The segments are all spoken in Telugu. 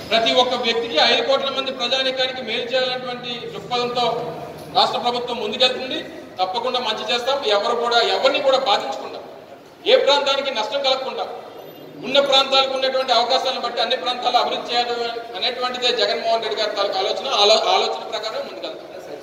ప్రతి ఒక్క వ్యక్తికి ఐదు కోట్ల మంది ప్రజానికానికి మేలు చేయాలన్నటువంటి దృక్పథంతో రాష్ట్ర ప్రభుత్వం ముందుకెళ్తుంది తప్పకుండా మంచి చేస్తాం ఎవరు కూడా ఎవరిని కూడా బాధించకుండా ఏ ప్రాంతానికి నష్టం కలగకుండా ఉన్న ప్రాంతాలకు ఉన్నటువంటి అవకాశాలను బట్టి అన్ని ప్రాంతాలు అభివృద్ధి చేయాలి అనేటువంటిదే జగన్మోహన్ రెడ్డి గారి తాలూకు ఆలోచన ఆలో- ఆలోచన ప్రకారం ముందుకెళ్తాం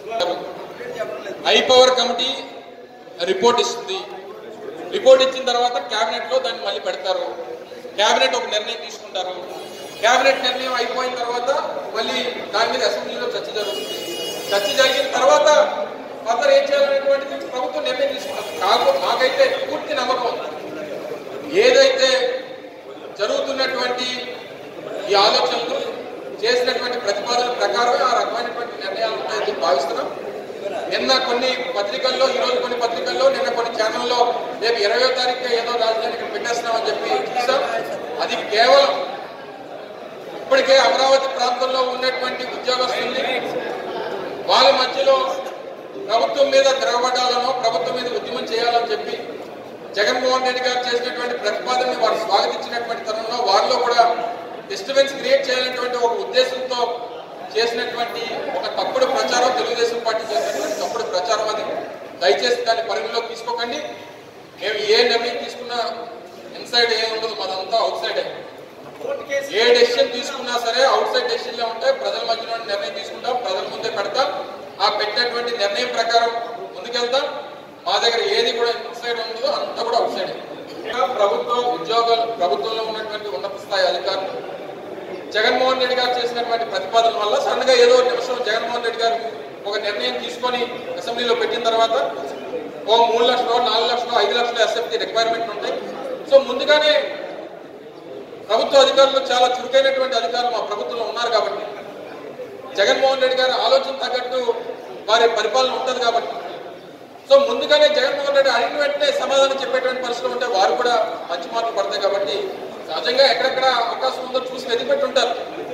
హై పవర్ కమిటీ రిపోర్ట్ ఇస్తుంది రిపోర్ట్ ఇచ్చిన తర్వాత కేబినెట్ లో దాన్ని మళ్ళీ పెడతారు కేబినెట్ ఒక నిర్ణయం తీసుకుంటారు కేబినెట్ నిర్ణయం అయిపోయిన తర్వాత మళ్ళీ దాని మీద అసెంబ్లీలో చర్చ జరుగుతుంది చర్చ జరిగిన తర్వాత ఫర్దర్ ఏం చేయాలనేటువంటిది ప్రభుత్వం నిర్ణయం తీసుకుంటారు కాకు నాకైతే పూర్తి నమ్మకం ఉంది ఏదైతే జరుగుతున్నటువంటి ఈ ఆలోచనలు చేసినటువంటి ప్రతిపాదన ప్రకారమే ఆ రకమైనటువంటి నిర్ణయాలు ఉంటాయని భావిస్తున్నాం నిన్న కొన్ని పత్రికల్లో ఈ రోజు కొన్ని పత్రికల్లో నిన్న కొన్ని ఛానల్లో రేపు ఇరవయో తారీఖు ఏదో రాజధాని ఇక్కడ పెట్టేస్తున్నామని చెప్పి చూసాం అది కేవలం ఇప్పటికే అమరావతి ప్రాంతంలో ఉన్నటువంటి ఉద్యోగస్తుల్ని వాళ్ళ మధ్యలో ప్రభుత్వం మీద తిరగబడాలనో ప్రభుత్వం మీద ఉద్యమం చేయాలని చెప్పి జగన్మోహన్ రెడ్డి గారు చేసినటువంటి ప్రతిపాదనని వారు స్వాగతించినటువంటి తరుణంలో వారిలో కూడా డిస్టర్బెన్స్ క్రియేట్ చేయాలనేటువంటి ఒక ఉద్దేశంతో చేసినటువంటి ఒక తప్పుడు ప్రచారం తెలుగుదేశం పార్టీ చేసినటువంటి తప్పుడు ప్రచారం అది దయచేసి దాన్ని పరిగణలోకి తీసుకోకండి మేము ఏ నిర్ణయం తీసుకున్నా ఇన్సైడ్ ఏ ఉండదు మాదంతా అవుట్ సైడే ఏ డెసిషన్ తీసుకున్నా సరే అవుట్ సైడ్ డెసిషన్ లో ఉంటే ప్రజల మధ్యలో నిర్ణయం తీసుకుంటాం ప్రజల ముందే పెడతాం ఆ పెట్టినటువంటి నిర్ణయం ప్రకారం ముందుకెళ్తాం మా దగ్గర ఏది కూడా ఇన్సైడ్ ఉండదో అంతా కూడా అవుట్ సైడ్ ప్రభుత్వ ఉద్యోగాలు ప్రభుత్వంలో ఉన్నటువంటి ఉన్నత స్థాయి అధికారులు జగన్మోహన్ రెడ్డి గారు చేసినటువంటి ప్రతిపాదన వల్ల సడన్ గా ఏదో ఒక నిమిషం జగన్మోహన్ రెడ్డి గారు ఒక నిర్ణయం తీసుకొని అసెంబ్లీలో పెట్టిన తర్వాత ఓ మూడు లక్షలు నాలుగు లక్షలు ఐదు లక్షలు ఎస్ఎఫ్టీ రిక్వైర్మెంట్ ఉంటాయి సో ముందుగానే ప్రభుత్వ అధికారులు చాలా చురుకైనటువంటి అధికారులు మా ప్రభుత్వంలో ఉన్నారు కాబట్టి జగన్మోహన్ రెడ్డి గారి ఆలోచన తగ్గట్టు వారి పరిపాలన ఉంటుంది కాబట్టి సో ముందుగానే జగన్మోహన్ రెడ్డి అడిగిన వెంటనే సమాధానం చెప్పేటువంటి పరిస్థితులు ఉంటే వారు కూడా మంచి మార్కులు పడతాయి కాబట్టి సహజంగా ఎక్కడెక్కడ అవకాశం ఉందో చూసి వెతిపెట్టి ఉంటారు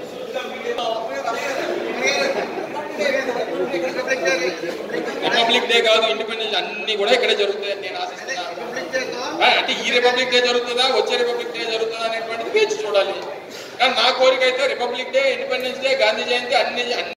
రిపబ్లిక్ డే కాదు ఇండిపెండెన్స్ అన్ని కూడా ఇక్కడే జరుగుతాయని నేను ఆశిస్తున్నాను ఆ, అంటే ఈ రిపబ్లిక్ డే జరుగుతుందా వచ్చే రిపబ్లిక్ డే జరుగుతుందా అనేటువంటిది వేచి చూడాలి కానీ నా కోరిక అయితే Republic Day Independence Day Gandhi Jayanti అన్ని అన్ని